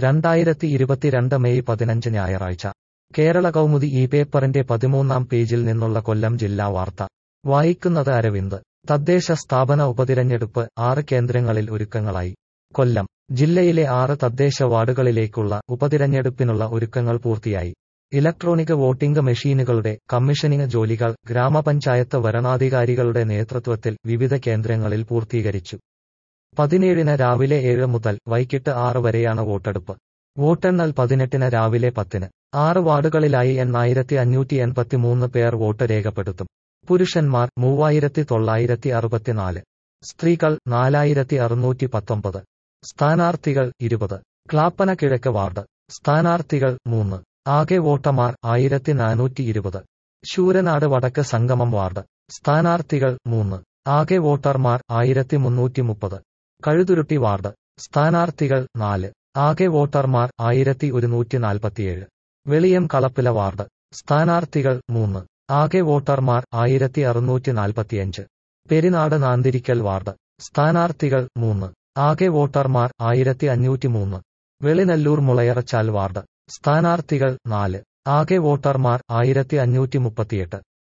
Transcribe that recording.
രണ്ടായിരത്തി ഇരുപത്തിരണ്ട് മെയ് പതിനഞ്ച് ഞായറാഴ്ച കേരള കൗമുദി ഈ പേപ്പറിന്റെ പതിമൂന്നാം പേജിൽ നിന്നുള്ള കൊല്ലം ജില്ലാ വാർത്ത വായിക്കുന്നത് അരവിന്ദ് തദ്ദേശ സ്ഥാപന ഉപതിരഞ്ഞെടുപ്പ് ആറ് കേന്ദ്രങ്ങളിൽ ഒരുക്കങ്ങളായി കൊല്ലം ജില്ലയിലെ ആറ് തദ്ദേശ വാർഡുകളിലേക്കുള്ള ഉപതിരഞ്ഞെടുപ്പിനുള്ള ഒരുക്കങ്ങൾ പൂർത്തിയായി ഇലക്ട്രോണിക് വോട്ടിംഗ് മെഷീനുകളുടെ കമ്മീഷനിംഗ് ജോലികൾ ഗ്രാമപഞ്ചായത്ത് വരണാധികാരികളുടെ നേതൃത്വത്തിൽ വിവിധ കേന്ദ്രങ്ങളിൽ പൂർത്തീകരിച്ചു പതിനേഴിന് രാവിലെ ഏഴ് മുതൽ വൈകിട്ട് ആറ് വരെയാണ് വോട്ടെടുപ്പ് വോട്ടെണ്ണൽ പതിനെട്ടിന് രാവിലെ പത്തിന് ആറ് വാർഡുകളിലായി എണ്ണായിരത്തി അഞ്ഞൂറ്റി എൺപത്തിമൂന്ന് പേർ വോട്ട് രേഖപ്പെടുത്തും പുരുഷന്മാർ മൂവായിരത്തി തൊള്ളായിരത്തി അറുപത്തിനാല് സ്ത്രീകൾ നാലായിരത്തി അറുന്നൂറ്റി പത്തൊമ്പത് സ്ഥാനാർത്ഥികൾ ഇരുപത് ക്ലാപ്പന കിഴക്ക് വാർഡ് സ്ഥാനാർത്ഥികൾ മൂന്ന് ആകെ വോട്ടർമാർ ആയിരത്തി നാനൂറ്റി ഇരുപത് ശൂരനാട് വടക്ക് സംഗമം വാർഡ് സ്ഥാനാർത്ഥികൾ മൂന്ന് ആകെ വോട്ടർമാർ ആയിരത്തി മുന്നൂറ്റി മുപ്പത് കഴുതുരുട്ടി വാർഡ് സ്ഥാനാർത്ഥികൾ നാല് ആകെ വോട്ടർമാർ ആയിരത്തി ഒരുന്നൂറ്റി നാൽപ്പത്തിയേഴ് വെളിയം കളപ്പില വാർഡ് സ്ഥാനാർത്ഥികൾ മൂന്ന് ആകെ വോട്ടർമാർ ആയിരത്തി അറുന്നൂറ്റി നാൽപ്പത്തിയഞ്ച് പെരിനാട് നാന്തിരിക്കൽ വാർഡ് സ്ഥാനാർത്ഥികൾ മൂന്ന് ആകെ വോട്ടർമാർ ആയിരത്തി അഞ്ഞൂറ്റി മൂന്ന് വെളിനല്ലൂർ മുളയറച്ചാൽ വാർഡ് സ്ഥാനാർത്ഥികൾ നാല് ആകെ വോട്ടർമാർ ആയിരത്തി അഞ്ഞൂറ്റി മുപ്പത്തിയെട്ട്